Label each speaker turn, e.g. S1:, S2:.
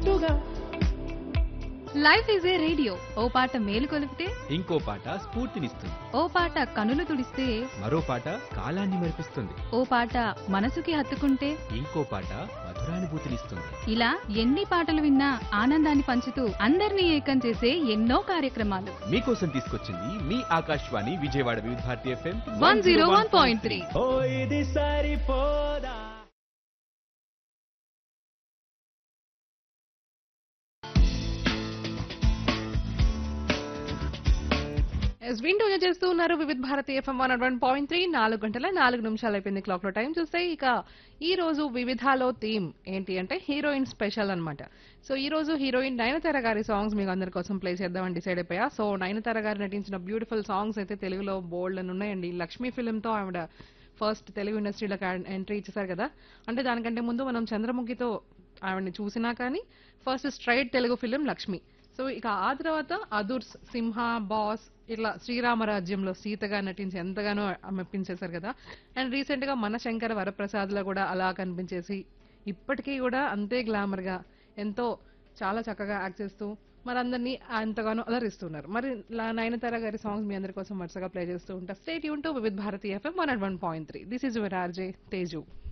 S1: గుట్టుగా
S2: life is a radio ఓ పాట మేలు కొలిపితే
S3: ఇంకో పాట స్ఫూర్తినిస్తుంది
S2: ఓ పాట కనులు తుడిస్తే
S3: మరో పాట కాలాన్ని మరిపిస్తుంది
S2: ఓ పాట మనసుకి హత్తుకుంటే
S3: ఇంకో పాట మధురానుభూతినిస్తుంది
S2: ఇలా ఎన్ని పాటలు విన్నా ఆనందాన్ని పంచుతూ అందరినీ ఏకం చేసే ఎన్నో కార్యక్రమాలు
S3: మీకోసం తీసుకొచ్చింది మీ Akashvani Vijayawada Vividh Bharati FM
S2: one zero one point three
S1: ఓ ఇది సరిపోదా
S4: ఎస్ వింటూ చేస్తూ ఉన్నారు Vividh Bharati FM one one point three నాలుగు గంటల నాలుగు నిమిషాలు అయిపోయింది క్లాక్ లో టైం చూస్తే ఇక ఈ రోజు వివిధాలో థీమ్ ఏంటి అంటే హీరోయిన్ స్పెషల్ అన్నమాట సో ఈ రోజు హీరోయిన్ నయనతార గారి సాంగ్స్ మీకు అందరి కోసం ప్లే చేద్దామని డిసైడ్ అయిపోయా సో నయనతార గారు నటించిన బ్యూటిఫుల్ సాంగ్స్ అయితే తెలుగులో బోల్డ్ అని ఉన్నాయండి లక్ష్మీ ఫిలిం తో ఆవిడ ఫస్ట్ తెలుగు ఇండస్ట్రీలోకి ఎంట్రీ ఇచ్చేసారు కదా అంటే దానికంటే ముందు మనం చంద్రముఖితో ఆవిడని చూసినా కానీ first straight Telugu film Lakshmi so ఇక ఆ తర్వాత అదుర్స్ సింహ బాస్ ఇట్లా శ్రీరామరాజ్యంలో సీతగా నటించి ఎంతగానో మెప్పించేశారు కదా అండ్ రీసెంట్ గా మన శంకర వరప్రసాద్ లో కూడా అలా కనిపించేసి ఇప్పటికీ కూడా అంతే గ్లామర్ గా ఎంతో చాలా చక్కగా యాక్ట్ చేస్తూ మనందరినీ ఎంతగానో అలరిస్తున్నారు మరి లా- నయనతార గారి సాంగ్స్ మీ అందరి కోసం వరుసగా ప్లే చేస్తూ ఉంటా స్టేట్ యూన్ to Vividh Bharati FM one one point three this is your RJ Teju